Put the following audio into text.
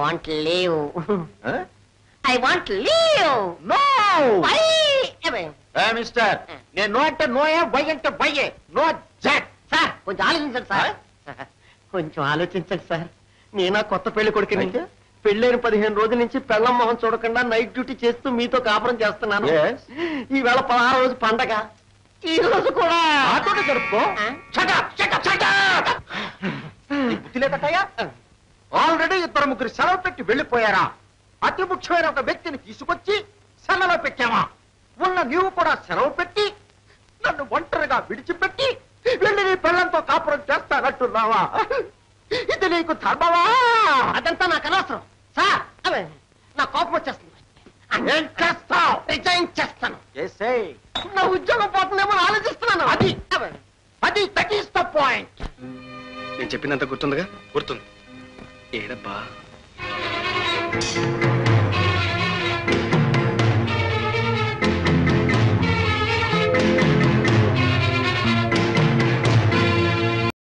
Want leave I want leave no why mister నేను no అంటే నోయే వై అంటే వయ్యే నో జట్ సార్ కొంచెం ఆలోచించండి సార్ కొంచెం ఆలోచించండి సార్ నేనా కొత్త పెళ్లి కొడుకుని అయితే? పెళ్ళైన పదిహేను రోజుల నుంచి పెళ్ళం మొహం చూడకుండా నైట్ డ్యూటీ చేస్తూ మీతో కాపురం చేస్తున్నాను Yes. ఈవేళ పదహారు రోజు పండగ ఈ రోజు కూడా నాతోనే జరుపుకో ఆ? షటప్ షటప్ షటప్ బుద్ధి లేకటయ్యా ఆల్రెడీ ఇద్దరు ముగ్గురు సెలవు పెట్టి వెళ్ళిపోయారా అతి ముఖ్యమైన ఒక వ్యక్తిని తీసుకొచ్చి సెలలో పెట్టావా ఉన్న నీవు కూడా సెలవు పెట్టి నన్ను ఒంటరిగా విడిచిపెట్టి వెళ్ళి నీ పిల్లలతో కాపురం చేస్తానంటున్నావా ఇది నీకు ధర్మమా అదంతా నాకు అనవసరం సార్ అదే నా కోపం వచ్చేస్తుంది ఏం చేస్తావు రిజైన్ చేస్తాను చేసేయ్ నా ఉద్యోగం పోతుందేమో అని ఆలోచిస్తున్నాను అది. అదే. అది దట్ ఈస్ ద పాయింట్ నేను చెప్పినంత గుర్తుందిగా గుర్తుంది ఏడబ్బా